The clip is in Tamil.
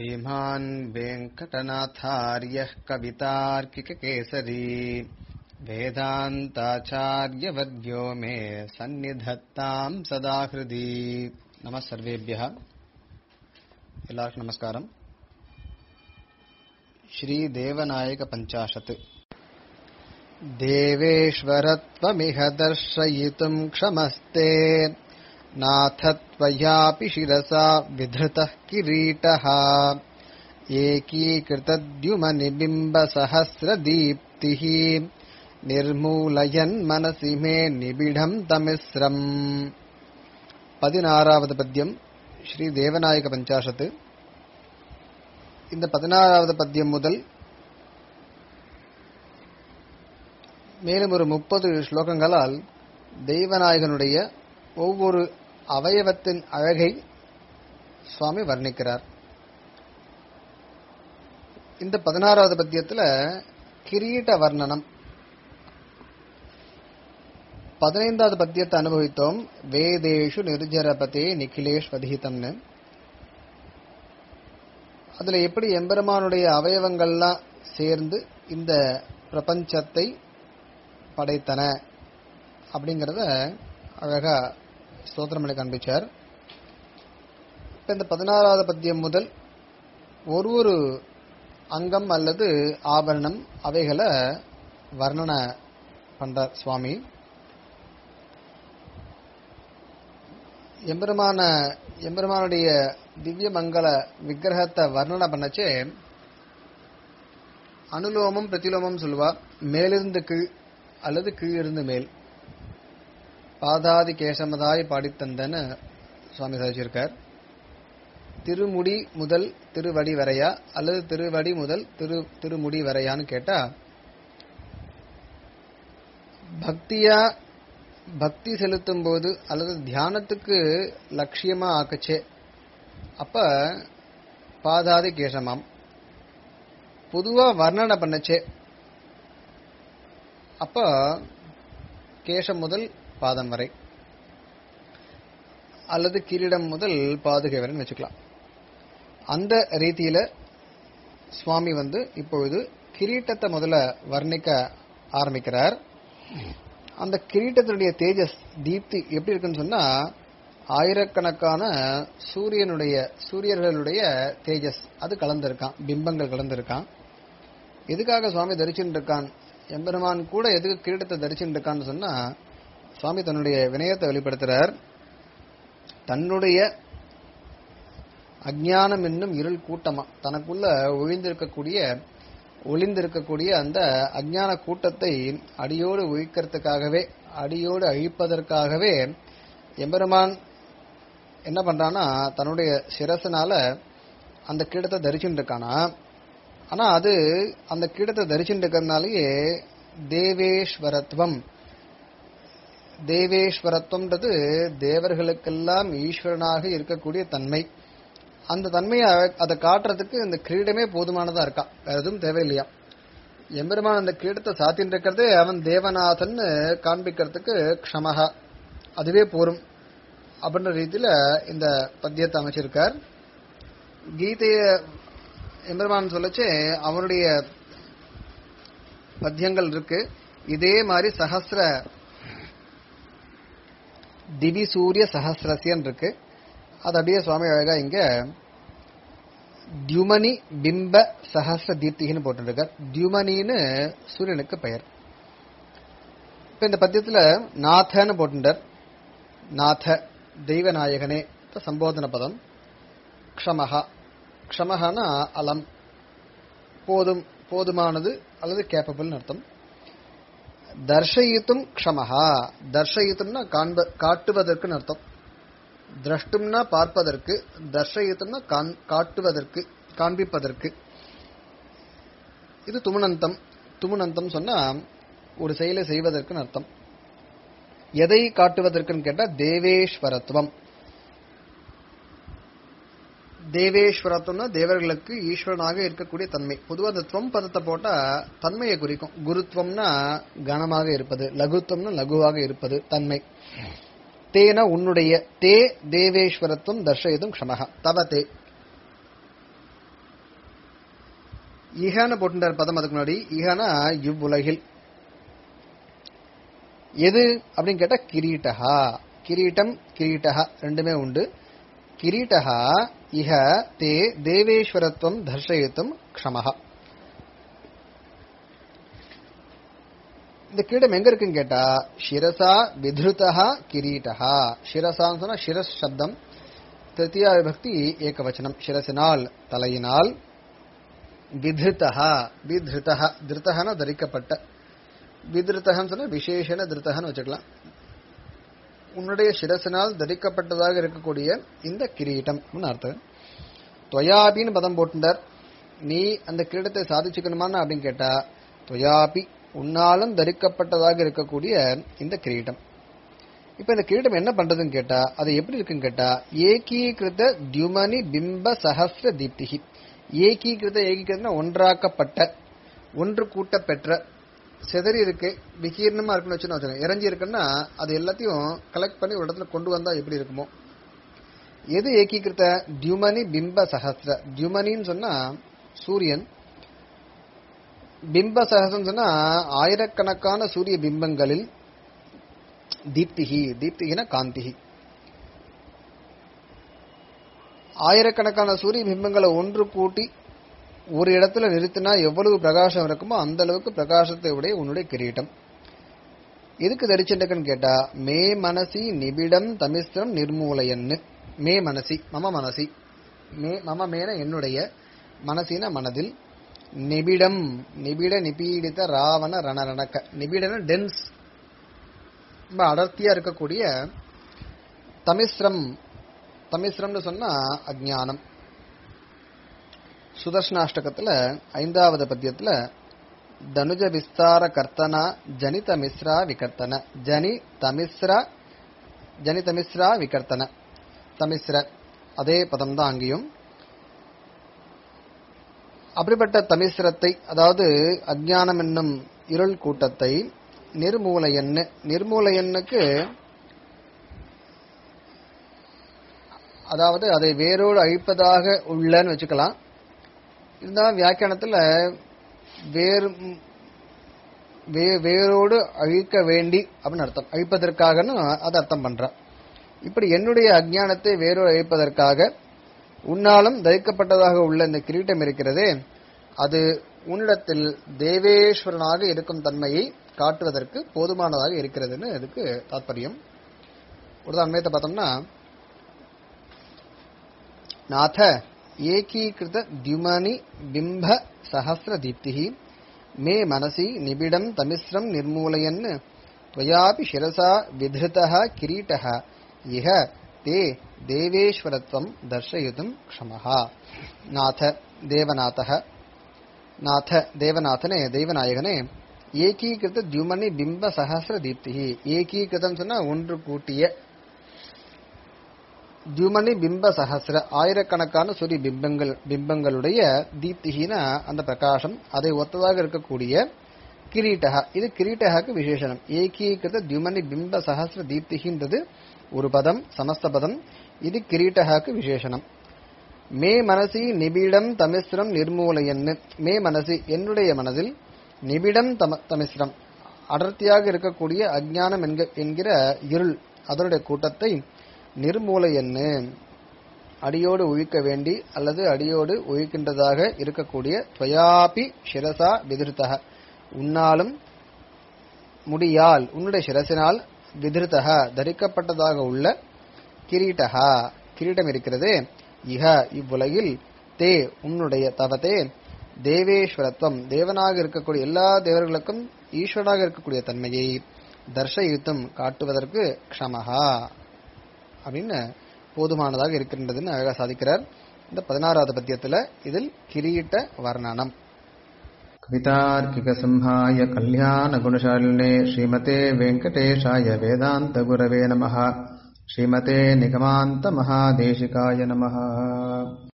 श्रीमान् वेङ्कटनाथार्यः कवितार्किककेसरी वेदान्ताचार्यवर्यो मे सन्निधत्ताम् सदा हृदि नमः सर्वेभ्यः எல்லாருக்கும் நமஸ்காரம் श्रीदेवनायक पञ्चाशत् देवेश्वरत्वमिह दर्शयितुम् क्षमस्ते नाथ त्वयापि शिरसा विधृतः किरीटः एकीकृतद्युमनिबिम्बसहस्रदीप्तिः निर्मूलयन् मनसि मे निबिडम् तमिस्रम् பதினாறாவது பத்தியம் ஸ்ரீ தேவநாயக பஞ்சாஷத்து இந்த பதினாறாவது பத்தியம் முதல் மேலும் ஒரு முப்பது ஸ்லோகங்களால் தெய்வநாயகனுடைய ஒவ்வொரு அவயவத்தின் அழகை சுவாமி வர்ணிக்கிறார் இந்த பதினாறாவது பத்தியத்துல கிரீட வர்ணனம் பதினைந்தாவது பத்தியத்தை அனுபவித்தோம் வேதேஷு நிர்ஜரபதே நிகிலேஷ் வதிதம்னு அதுல எப்படி எம்பெருமானுடைய அவயவங்கள்லாம் சேர்ந்து இந்த பிரபஞ்சத்தை படைத்தன அப்படிங்கறத அழகா ஸ்தோத்திரம் பண்ணி காண்பிச்சார் இப்ப இந்த பதினாறாவது பத்தியம் முதல் ஒரு ஒரு அங்கம் அல்லது ஆபரணம் அவைகளை வர்ணனை பண்றார் சுவாமி எம்பெருமான எம்பெருமானுடைய திவ்ய மங்கள விக்கிரகத்தை வர்ணனை பண்ணச்சே அனுலோமம் பிரதிலோமம் சொல்லுவா மேலிருந்து கீழ் அல்லது கீழிருந்து மேல் பாதாதி கேசமதாய் பாடித்தந்தன்னு சுவாமி சாதிச்சிருக்கார் திருமுடி முதல் திருவடி வரையா அல்லது திருவடி முதல் திரு திருமுடி வரையான்னு கேட்டா பக்தியா பக்தி செலுத்தும் போது அல்லது தியானத்துக்கு லட்சியமா ஆக்கச்சே அப்ப பாதாதி கேசமாம் பொதுவா வர்ணனை பண்ணச்சே அப்ப கேசம் முதல் பாதம் வரை அல்லது கிரீடம் முதல் பாதுகை வரை வச்சுக்கலாம் அந்த ரீதியில சுவாமி வந்து இப்பொழுது கிரீட்டத்தை முதல்ல வர்ணிக்க ஆரம்பிக்கிறார் அந்த கிரீட்டத்தினுடைய தேஜஸ் தீப்தி எப்படி இருக்குன்னு சொன்னா ஆயிரக்கணக்கான சூரியனுடைய சூரியர்களுடைய தேஜஸ் அது கலந்திருக்கான் பிம்பங்கள் கலந்திருக்கான் எதுக்காக சுவாமி தரிச்சுட்டு இருக்கான் எம்பெருமான் கூட எதுக்கு கிரீடத்தை தரிச்சுட்டு இருக்கான்னு சொன்னா சுவாமி தன்னுடைய வினயத்தை வெளிப்படுத்துறார் தன்னுடைய அஜ்ஞானம் என்னும் இருள் கூட்டமா தனக்குள்ள ஒழிந்திருக்கக்கூடிய ஒளிந்திருக்கக்கூடிய அந்த அஜ்ஞான கூட்டத்தை அடியோடு ஒழிக்கிறதுக்காகவே அடியோடு அழிப்பதற்காகவே எம்பெருமான் என்ன பண்றான்னா தன்னுடைய சிரசனால அந்த கீடத்தை தரிச்சுட்டு இருக்கானா ஆனா அது அந்த கீடத்தை தரிச்சுட்டு இருக்கிறதுனாலயே தேவேஸ்வரத்துவம் தேவேஸ்வரத்துவம்ன்றது தேவர்களுக்கெல்லாம் ஈஸ்வரனாக இருக்கக்கூடிய தன்மை அந்த தன்மையை அதை காட்டுறதுக்கு இந்த கிரீடமே போதுமானதா இருக்கா வேற எதுவும் தேவையில்லையா எம்பெருமான் அந்த கிரீடத்தை சாத்தின்னு இருக்கிறதே அவன் தேவநாதன் காண்பிக்கிறதுக்கு க்ஷமகா அதுவே போரும் அப்படின்ற ரீதியில இந்த பத்தியத்தை அமைச்சிருக்கார் கீதைய எம்பெருமான் சொல்லச்சு அவனுடைய பத்தியங்கள் இருக்கு இதே மாதிரி சஹசிர திவி சூரிய சஹசிரசியன் இருக்கு அது அப்படியே சுவாமி அழகா இங்க தியுமணி பிம்ப சஹசிர தீப்திகின்னு போட்டுருக்கார் தியுமணின்னு சூரியனுக்கு பெயர் இப்ப இந்த பத்தியத்துல நாதன்னு போட்டுட்டார் நாத தெய்வநாயகனே சம்போதன பதம் க்ஷமஹா க்ஷமஹானா அலம் போதும் போதுமானது அல்லது கேப்பபிள் அர்த்தம் தர்ஷயித்தும் க்ஷமஹா தர்ஷயித்தும்னா காண்ப காட்டுவதற்குன்னு அர்த்தம் திரஷ்டும்னா பார்ப்பதற்கு தர்ஷயித்தும்னா காட்டுவதற்கு காண்பிப்பதற்கு இது துமுனந்தம் துமுனந்தம் சொன்னா ஒரு செயலை செய்வதற்குன்னு அர்த்தம் எதை காட்டுவதற்குன்னு கேட்டா தேவேஸ்வரத்துவம் தேவேஸ்வரத்துவம்னா தேவர்களுக்கு ஈஸ்வரனாக இருக்கக்கூடிய தன்மை பொதுவாக அந்த துவம் பதத்தை போட்டா தன்மையை குறிக்கும் குருத்துவம்னா கனமாக இருப்பது லகுத்துவம்னா லகுவாக இருப்பது தன்மை தேன உன்னுடைய தே தேவேஸ்வரத்துவம் தர்ஷயதும் க்ஷமஹ தவ தே இஹன்னு போட்டுட்டார் பதம் அதுக்கு முன்னாடி இஹனா இவ்வுலகில் எது அப்படின்னு கேட்டா கிரீட்டஹா கிரீட்டம் கிரீட்டஹா ரெண்டுமே உண்டு கிரீட்டஹா இஹ தே தேவேஸ்வரத்துவம் தர்ஷயித்தும் க்ஷமஹா இந்த கிரீடம் எங்க இருக்குன்னு கேட்டா சிரசா வித்ருதா கிரீட்டஹா சிரசான்னு சொன்னா சிரஸ் சப்தம் திருத்தியா விபக்தி ஏகவச்சனம் சிரசினால் தலையினால் விதிருத்தா விதிருத்தா திருத்தகன தரிக்கப்பட்ட விதிருத்தகன்னு சொன்னா விசேஷன திருத்தகன்னு வச்சுக்கலாம் உன்னுடைய சிரசினால் தரிக்கப்பட்டதாக இருக்கக்கூடிய இந்த கிரீட்டம் அர்த்தம் தொயாபின்னு பதம் போட்டுட்டார் நீ அந்த கிரீடத்தை சாதிச்சுக்கணுமான்னு அப்படின்னு கேட்டா தொயாபி உன்னாலும் தரிக்கப்பட்டதாக இருக்கக்கூடிய இந்த கிரீடம் இப்ப இந்த கிரீடம் என்ன பண்றதுன்னு கேட்டா அது எப்படி இருக்குன்னு கேட்டா ஏகீகிருத தியுமனி பிம்ப சஹசிர தீப்திகி ஏகீகிருத ஏகீகிருதம்னா ஒன்றாக்கப்பட்ட ஒன்று கூட்ட பெற்ற செதறி இருக்கு விகீர்ணமா இருக்குன்னு வச்சுன்னு வச்சுக்கோங்க இறஞ்சி இருக்குன்னா அது எல்லாத்தையும் கலெக்ட் பண்ணி ஒரு இடத்துல கொண்டு வந்தா எப்படி இருக்குமோ எது ஏகீகிருத்த தியுமனி பிம்ப சஹசிர தியுமனின்னு சொன்னா சூரியன் பிம்ப சகசம் சொன்னா ஆயிரக்கணக்கான சூரிய பிம்பங்களில் தீப்திகி தீப்திகின காந்திகி ஆயிரக்கணக்கான சூரிய பிம்பங்களை ஒன்று கூட்டி ஒரு இடத்துல நிறுத்தினா எவ்வளவு பிரகாசம் இருக்குமோ அந்த அளவுக்கு பிரகாசத்தை உடைய உன்னுடைய கிரீட்டம் எதுக்கு தரிச்சுட்டுக்குன்னு கேட்டா மே மனசி நிபிடம் தமிஸ்திரம் நிர்மூலையன்னு மே மனசி மம மனசி மே மம மேன என்னுடைய மனசின மனதில் நிபிடம் நிபிட நிபீடித ராவண ரணரணக்க நிபிடன டென்ஸ் ரொம்ப அடர்த்தியா இருக்கக்கூடிய தமிஸ்ரம் தமிஸ்ரம்னு சொன்னா அஜ்ஞானம் சுதர்ஷனாஷ்டகத்துல ஐந்தாவது பத்தியத்துல தனுஜ விஸ்தார கர்த்தனா ஜனித மிஸ்ரா விகர்த்தன ஜனி தமிஸ்ரா ஜனி தமிஸ்ரா விகர்த்தன தமிஸ்ர அதே பதம் தான் அங்கேயும் அப்படிப்பட்ட தமிஸ்ரத்தை அதாவது அஜ்ஞானம் என்னும் இருள் கூட்டத்தை நிர்மூலையன்னு நிர்மூலையன்னுக்கு அதாவது அதை வேரோடு அழிப்பதாக உள்ளன்னு வச்சுக்கலாம் இருந்தாலும் வியாக்கியானத்துல வேறு வே- வேரோடு அழிக்க வேண்டி அப்படின்னு அர்த்தம் அழிப்பதற்காகன்னு அது அர்த்தம் பண்ற இப்படி என்னுடைய அஜ்ஞானத்தை வேரோடு அழிப்பதற்காக உன்னாலும் தரிக்கப்பட்டதாக உள்ள இந்த கிரீட்டம் இருக்கிறதே அது உன்னிடத்தில் தேவேஸ்வரனாக இருக்கும் தன்மையை காட்டுவதற்கு போதுமானதாக இருக்கிறதுன்னு இதுக்கு தாத்பரியம் ஒரு அன்மயத்தை பார்த்தோம்னா नाथ एकीकृत द्युमनि बिम्ब सहस्र दीप्तिः मे मनसि निबिडं तमिस्रं निर्मूलयन् त्वयापि शिरसा विधृतः किरीटः इह ते देवेश्वरत्वं दर्शयितुं क्षमः नाथ देवनाथः नाथ தேவநாதனே தெய்வநாயகனே ஏகீகிருத தியுமணி பிம்ப சஹசிர தீப்திகி ஏகீகிருதம் சொன்னா ஒன்று கூட்டிய தியுமணி பிம்ப சஹசிர ஆயிரக்கணக்கான சூரிய பிம்பங்கள் பிம்பங்களுடைய தீப்திகின அந்த பிரகாசம் அதை ஒத்ததாக இருக்கக்கூடிய கிரீட்டக இது கிரீட்டகாக்கு விசேஷனம் ஏகீகிருத தியுமணி பிம்ப சஹசிர தீப்திகின்றது ஒரு பதம் சமஸ்த பதம் இது கிரீட்டகாக்கு விசேஷனம் மே மனசி நிபிடம் தமிஸ்ரம் நிர்மூலையன்னு மே மனசி என்னுடைய மனதில் நிபிடம் தம தமிஸ்ரம் அடர்த்தியாக இருக்கக்கூடிய அஜ்ஞானம் என்க என்கிற இருள் அதனுடைய கூட்டத்தை நிர்மூலையன்னு அடியோடு ஒழிக்க வேண்டி அல்லது அடியோடு ஒழிக்கின்றதாக இருக்கக்கூடிய துவயாபி சிரசா விதிருத்தக உன்னாலும் முடியால் உன்னுடைய சிரசினால் விதிருத்தக தரிக்கப்பட்டதாக உள்ள கிரீட்டகா கிரீட்டம் இருக்கிறதே இஹ இவ்வுலகில் தே உன்னுடைய தவத்தே தேவேஸ்வரத்துவம் தேவனாக இருக்கக்கூடிய எல்லா தேவர்களுக்கும் ஈஸ்வரனாக இருக்கக்கூடிய தன்மையை தர்ஷயுத்தம் காட்டுவதற்கு க்ஷமஹா அப்படின்னு போதுமானதாக இருக்கின்றதுன்னு அழகா சாதிக்கிறார் இந்த பதினாறாவது பத்தியத்துல இதில் கிரீட்ட வர்ணனம் कवितार्किकसंहाय कल्याणगुणशालिने श्रीमते वेङ्कटेशाय वेदान्तगुरवे नमः श्रीमते निगमान्तमहादेशिकाय नमः